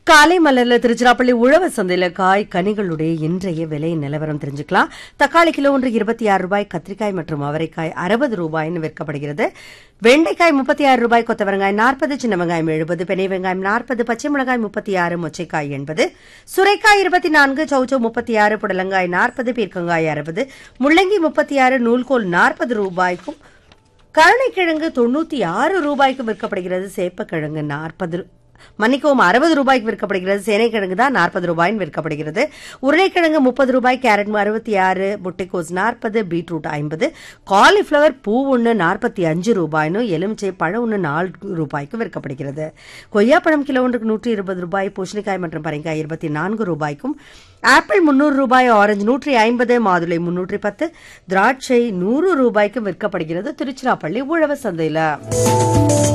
காலை மலர்ல திருச்சிராப்பள்ளி உழவர் சந்தையில காய் கனிகளுடைய இன்றைய விலை நிலவரம் தெரிஞ்சுக்கலாம் தக்காளி கிலோ ஒன்று இருபத்தி ஆறு ரூபாய் கத்திரிக்காய் மற்றும் அவரைக்காய் அறுபது ரூபாய்னு விற்கப்படுகிறது வெண்டைக்காய் முப்பத்தி ஆறு ரூபாய் கொத்த வெங்காயம் நாற்பது சின்ன வெங்காயம் எழுபது பெரிய வெங்காயம் நாற்பது பச்சை மிளகாய் முப்பத்தி ஆறு மொச்சைக்காய் எண்பது சுரைக்காய் இருபத்தி நான்கு சௌச்சௌ முப்பத்தி ஆறு புடலங்காய் நாற்பது பீர்க்கங்காய் அறுபது முள்ளங்கி முப்பத்தி ஆறு நூல்கோல் நாற்பது ரூபாய்க்கும் கருணைக்கிழங்கு தொண்ணூத்தி ஆறு ரூபாய்க்கு விற்கப்படுகிறது சேப்பக்கிழங்கு நாற்பது மன்னிக்கவும் அறுபது ரூபாய்க்கு விற்கப்படுகிறது சேனைக்கிழங்கு தான் நாற்பது ரூபாய்னு விற்கப்படுகிறது உருளைக்கிழங்கு முப்பது ரூபாய் கேரட் அறுபத்தி ஆறு முட்டைக்கோஸ் நாற்பது பீட்ரூட் ஐம்பது காலிஃப்ளவர் பூ ஒன்று நாற்பத்தி அஞ்சு ரூபாய்னு எலுமிச்சை பழம் ஒன்று நாலு ரூபாய்க்கு விற்கப்படுகிறது கொய்யாப்பழம் கிலோ ஒன்றுக்கு நூற்றி இருபது ரூபாய் பூசணிக்காய் மற்றும் பரங்காய் இருபத்தி நான்கு ரூபாய்க்கும் ஆப்பிள் முன்னூறு ரூபாய் ஆரஞ்சு நூற்றி ஐம்பது மாதுளை முன்னூற்றி பத்து திராட்சை நூறு ரூபாய்க்கு விற்கப்படுகிறது திருச்சிராப்பள்ளி உழவர் சந்தையில